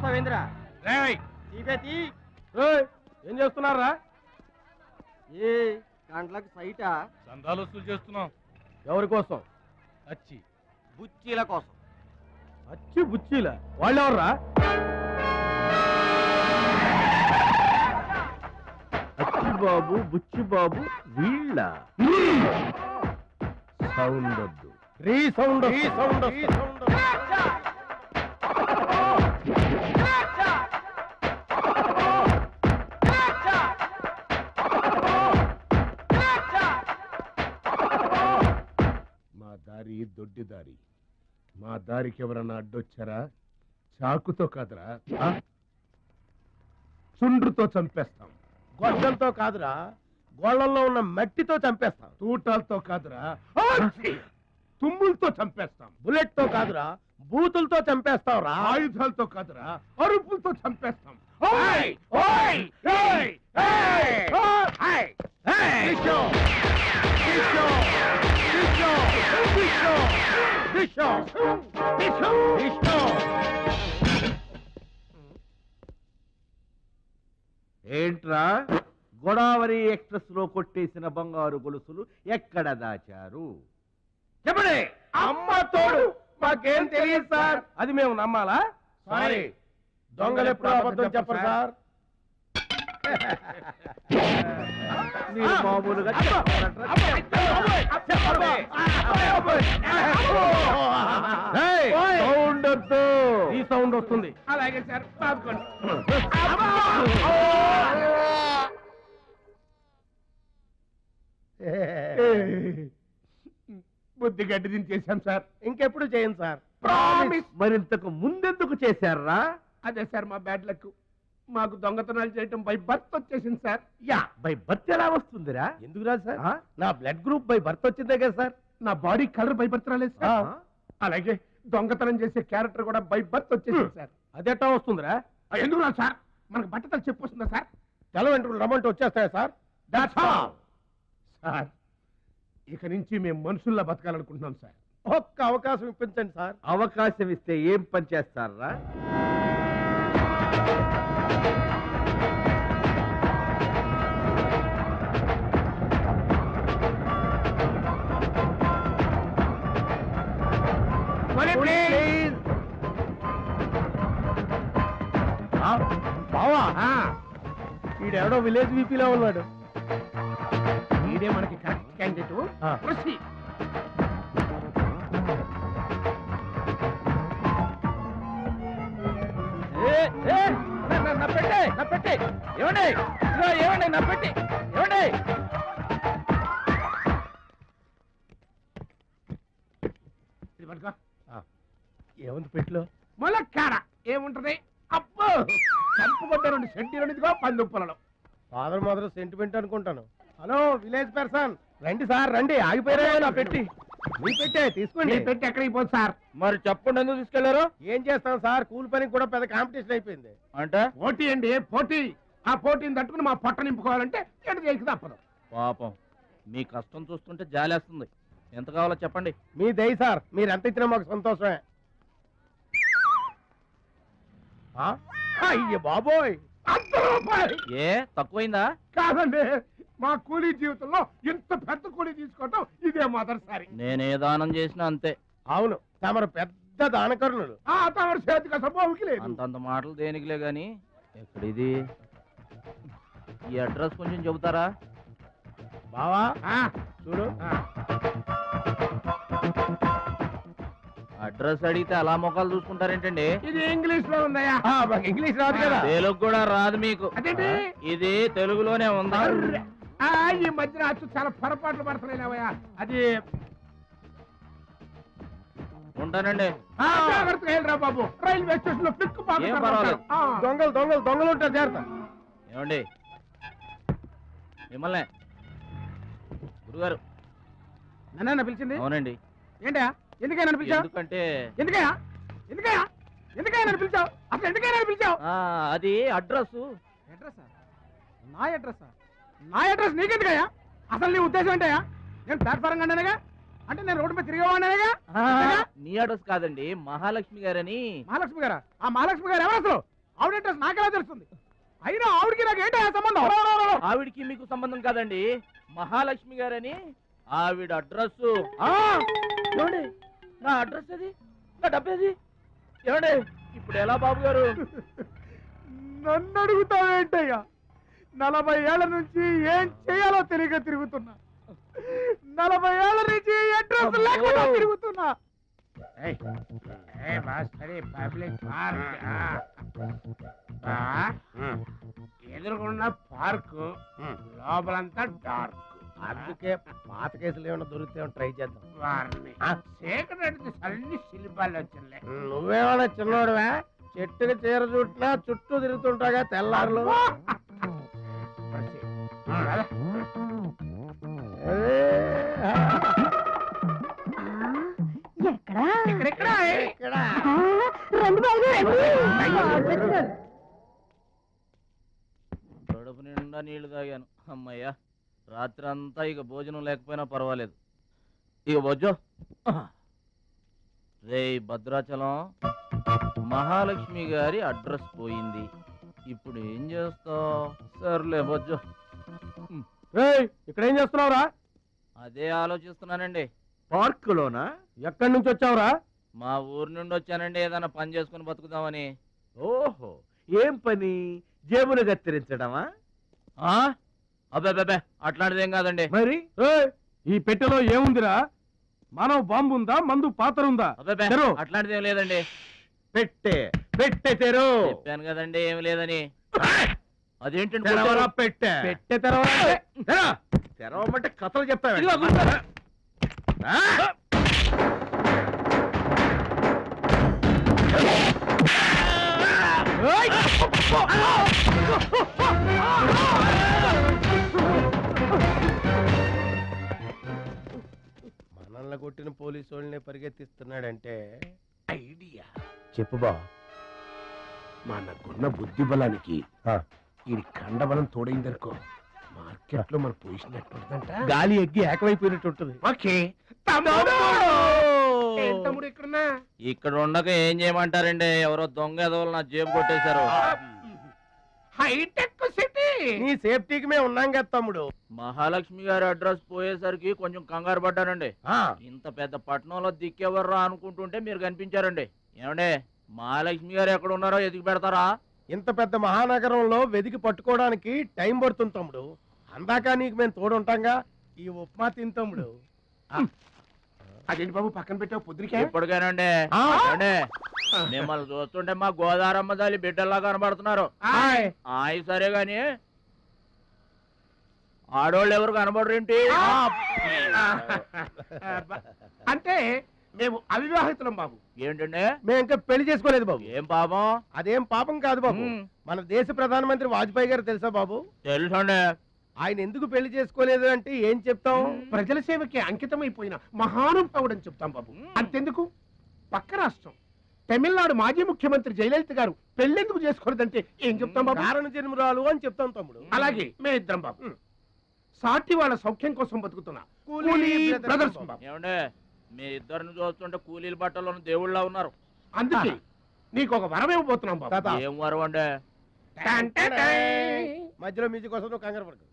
చూస్తావేంద్రా రేయ్ తీపేతి ఏయ్, ఏం చేస్తున్నారా ఏ కండ్లకు సైటా చందాలు వసూలు చేస్తున్నాం ఎవరి కోసం అచ్చి బుచ్చీల కోసం అచ్చి బుచ్చీల వాళ్ళెవర్రా అచ్చి బాబు బుచ్చి బాబు వీళ్ళ సౌండ్ వద్దు రీ సౌండ్ రీ సౌండ్ మా దారి దొడ్డి దారి మా దారికి ఎవరన్నా అడ్డొచ్చారా చాకుతో కాదురా ఆ? చుండ్రుతో చంపేస్తాం గొడ్డలతో కాదురా గోళ్ళల్లో ఉన్న మట్టితో చంపేస్తాం తూటాలతో కాదురా ఆచి! తుమ్ములతో చంపేస్తాం బుల్లెట్ తో కాదురా బూతులతో చంపేస్తాం రా ఆయుధాలతో కాదురా అరుపులతో చంపేస్తాం ఓయ్! ఓయ్! ఏయ్! ఏయ్! ఏయ్! డిషో! డిషో! డిషో! డిషో! డిషో! దిశో! డిషో! ఏంట్రా గోదావరి ఎక్స్ప్రెస్ లో కొట్టేసిన బంగారు గొలుసులు ఎక్కడ దాచారు చెప్పండి అమ్మ తోడు మాకేం తెలియదు సార్ అది మేము నమ్మాలా సారీ దొంగలు ఎప్పుడు అబద్ధం చెప్పరు సార్ మీరు మామూలుగా చెప్పారంట్రా? ఏయ్! సౌండ్ వద్దు. ఈ సౌండ్ వస్తుంది అలాగే సార్ బాదుకోండి బుద్ధి గడ్డి దించేశాం సార్ ఇంకెప్పుడు చేయండి సార్ ప్రామిస్ మరింతకు ముందెందుకు చేశారా అదే సార్ మా బ్యాడ్ లక్ మాకు దొంగతనాలు చేయటం బై బర్త్ వచ్చేసింది సార్ యా బై బర్త్ ఎలా వస్తుందిరా ఎందుకు రాదు సార్ ఆ? నా బ్లడ్ గ్రూప్ బై బర్త్ వచ్చిందే కదా సార్ నా బాడీ కలర్ బై బర్త్ రాలేదు ఆ. సార్ అలాగే దొంగతనం చేసే క్యారెక్టర్ కూడా బై బర్త్ వచ్చేసింది సార్ అదెట్టా వస్తుందిరా ఆ, ఎందుకు రాదు సార్ మనకు బట్టతలు చెప్పు వస్తుందా సార్ తెల్ల వెంట్రుకలు రమ్మంటే వచ్చేస్తాయా సార్ దాట్స్ ఆల్ సార్ ఇక నుంచి మేము మనుషుల్లా బతకాలనుకుంటున్నాం సార్ ఒక్క అవకాశం ఇప్పించండి సార్ అవకాశం ఇస్తే ఏం పని చేస్తారా బావా ఈడెవడో విలేజ్ వీపీలో ఉన్నాడు ఇదే మనకి కరెక్ట్ క్యాండిడేట్ ఆ. నా పెట్టే నా పెట్టే ఏమండి ఇదిగో ఏమండి నా పెట్టి ఏమండి ఇది పట్టుకో ఏముంది పెట్లో ములక్కాడ ఏముంటది అబ్బో చంపుకుంటే రెండు సెంటీలు ఇదిగో పందుప్పలలో ఫాదర్ మదర్ సెంటిమెంట్ అనుకుంటాను హలో విలేజ్ పర్సన్ రండి సార్ రండి ఆగిపోయారా నా పెట్టి మీ పెట్టే తీసుకోండి మీరు పెట్టి ఎక్కడికి పోదు సార్ మరి చెప్పండి ఎందుకు తీసుకెళ్లారు ఏం చేస్తాం సార్ కూలి పనికి కూడా పెద్ద కాంపిటీషన్ అయిపోయింది అంటే పోటీ అండి పోటీ ఆ పోటీని తట్టుకుని మా పొట్ట నింపుకోవాలంటే ఎటు చేయక తప్పదు పాపం మీ కష్టం చూస్తుంటే జాలేస్తుంది ఎంత కావాలో చెప్పండి మీ దయ సార్ మీరు ఎంత ఇచ్చినా మాకు సంతోషమే ఆ? అయ్య బాబోయ్ అంత రూపాయలు ఏ తక్కువైందా కాదండి మా కూలీ జీవితంలో ఇంత పెద్ద కూలీ తీసుకోవటం ఇదే మొదటిసారి నేనే దానం చేసినా అంతే అవును తమరు పెద్ద దానకరుణులు ఆ తమరి చేతికి అసలు బావుకి లేదు అంతంత మాటలు దేనికిలే గాని ఎక్కడిది ఈ అడ్రస్ కొంచెం చెబుతారా బావా ఆ, చూడు ఆ. అడ్రస్ అడిగితే అలా మొక్కలు చూసుకుంటారేంటండి ఇది ఇంగ్లీష్ లో ఉందయ్యా ఆ, మాకు ఇంగ్లీష్ రాదు కదా తెలుగు కూడా రాదు మీకు అదేంటి ఇది తెలుగులోనే ఉంది అర్రె. ఆ, ఈ మధ్యన అచ్చు చాలా పొరపాట్లు పడుతున్నాయినవయ్యా అది ఉంటానండి ఆ, జాగ్రత్తగా వెళ్ళిరా బాబు రైల్వే స్టేషన్ లో పిక్ ఏం పర్వాలేదు. దొంగలు దొంగలు దొంగలు ఉంటారు జాగ్రత్త ఏమండి మిమ్మల్ని గురుగారు నన్న పిలిచింది అవునండి ఏంటా ఎందుకైనా నన్ను పిలిచావు ఎందుకంటే ఎందుకయ్యా ఎందుకయ్యా ఎందుకయ్యా నన్ను పిలిచావు అసలు ఎందుకైనా నన్ను పిలిచావు ఆ, అది అడ్రస్ అడ్రస్ నా అడ్రస్ నా అడ్రస్ నీకెందుకయ్యా అసలు నీ ఉద్దేశం ఏంటయ్యా నేను ప్లాట్ఫారం కండానగా అంటే నేను రోడ్డు మీద తిరిగేవాడినగా నీ అడ్రస్ కాదండి మహాలక్ష్మి గారని మహాలక్ష్మి గారా ఆ మహాలక్ష్మి గారు ఎవరు అసలు ఆవిడ అడ్రస్ నాకెలా తెలుస్తుంది అయినా ఆవిడకి నాకు ఏంటో సంబంధం ఆవిడికి మీకు సంబంధం కాదండి మహాలక్ష్మి గారని ఆవిడ అడ్రస్ ఏమండి నా అడ్రస్ అది నా డబ్బేది ఏమండి ఇప్పుడు ఎలా బాబు గారు నన్ను అడుగుతావేంటయ్యా నలభై ఏళ్ల నుంచి ఏం చేయాలో తెలియక తిరుగుతున్నా నలభై ఏళ్ల నుంచి అడ్రస్ లేకుండా తిరుగుతున్నా పబ్లిక్ ఎదురుకున్న పార్క్ లోపలంతా డార్క్ అందుకే పాత కేసులు ఏమైనా దొరికితే ట్రై చేద్దాం వారిని సేకరెడ్డి అన్ని శిల్పాలు వచ్చినాయి నువ్వేమైనా చిన్నోడువా చెట్టుకి చీర చుట్టినా చుట్టూ తిరుగుతుంటాగా తెల్లారులు ఎక్కడా ఇక్కడ ఆ, రండి బాబు రండి కడుపు నిండా నీళ్లు తాగాను అమ్మయ్యా రాత్రి అంతా ఇక భోజనం లేకపోయినా పర్వాలేదు ఇక బొజ్జో రే భద్రాచలం మహాలక్ష్మి గారి అడ్రస్ పోయింది ఇప్పుడు ఏం చేస్తావు సర్లే బొజ్జో ఇక్కడ ఏం చేస్తున్నావురా అదే ఆలోచిస్తున్నానండి పార్కులోనా ఎక్కడి నుంచి వచ్చావురా మా ఊరు నుండి వచ్చానండి ఏదైనా పని చేసుకుని బతుకుదామని ఓహో ఏం పని జేబులు కత్తిరించడమా ఆ? అబ్బే అబ్బే అట్లాంటిది ఏం కాదండి మరి ఏయ్, ఈ పెట్టెలో ఏముందిరా మానవ బాంబు ఉందా మందు పాత్ర ఉందా అబ్బే తెరు. అట్లాంటిది ఏం లేదండి పెట్టే పెట్టె తెరు చెప్పాను కదండి ఏమి లేదని అదేంటండి తెరవరా బొజ్జో? పెట్టె పెట్టె తెరవాలంటే తెరా. తెరవమంటే కథలు చెప్తావా ఇదిగో గుర్తు. ఆ? మనల్ని కొట్టిన పోలీసు వాళ్ళని పరిగెత్తిస్తున్నాడంటే ఐడియా చెప్పు బా మనకున్న బుద్ధి బలానికి ఆ. ఈ కండబలం తోడైందనుకో మార్కెట్ లో మన పొజిషన్ ఎట్లుంటుందంట గాలి ఎగ్గి ఏకమైపోయినట్టు ఉంటుంది ఓకే ఏం తమ్ముడు ఇక్కడున్నా ఇక్కడ ఉండక ఏం చేయమంటారండి ఎవరో దొంగ ఎదవలు నా జేబు కొట్టేశారు హైటెక్ సిటీ నీ సేఫ్టీకి మేము ఉన్నాం కదా తమ్ముడు మహాలక్ష్మి గారి అడ్రస్ పోయేసరికి కొంచెం కంగారు పడ్డానండి ఆ, ఇంత పెద్ద పట్టణంలో దిక్కెవర్రా అనుకుంటుంటే మీరు కనిపించారండి ఏమండే మహాలక్ష్మి గారు ఎక్కడ ఉన్నారో ఎదిగి పెడతారా ఇంత పెద్ద మహానగరంలో వెతికి పట్టుకోవడానికి టైం పడుతుంది తమ్ముడు అందాక నీకు మేము తోడుంటాంగా ఈ ఉప్మా తిని తమ్ముడు అదేంటి బాబు పక్కన పెట్టావు పొద్దురికే ఇప్పటికేనండి ఆ. ఏమండే? మిమ్మల్ని చూస్తుంటే మా గోదారమ్మ తల్లి బిడ్డల్లా కనబడుతున్నారు హాయ్. ఆయి సరే గాని ఆడోళ్ళు ఎవరు కనబడరేంటి అంటే మేము అవివాహితులం బాబు ఏంటండి మేము ఇంకా పెళ్లి చేసుకోలేదు బాబు ఏం పాపం అదేం పాపం కాదు బాబు ఉమ్, మన దేశ ప్రధానమంత్రి వాజ్పేయి గారు తెలుసా బాబు తెలుసండి ఆయన ఎందుకు పెళ్లి చేసుకోలేదు అంటే ఏం చెప్తాం ప్రజల సేవకి అంకితమైపోయిన మహానుభావుడు అని చెప్తాం బాబు అంతెందుకు పక్క రాష్ట్రం తమిళనాడు మాజీ ముఖ్యమంత్రి జయలలిత గారు పెళ్ళెందుకు చేసుకోలేదంటే ఏం చెప్తాం బాబు కారణ జన్మరాలు అని చెప్తాం తమ్ముడు అలాగే మే ఇద్దరం బాబు సాటి వాళ్ళ సౌఖ్యం కోసం బతుకుతున్నా కూలీ కూలీ బ్రదర్స్ బ్రదర్స్ బాబు. బాబు ఏమండే మీ ఇద్దరిని చూస్తుంటే కూలీల బట్టలో దేవుళ్ళ ఉన్నారు అందుకే నీకు ఒక వరం ఇవ్వబోతున్నాం బాబు తాత. ఏం వరం అండి టన్ టన్ టన్. మధ్యలో మ్యూజిక్ కోసం నువ్వు కంగారు పడకు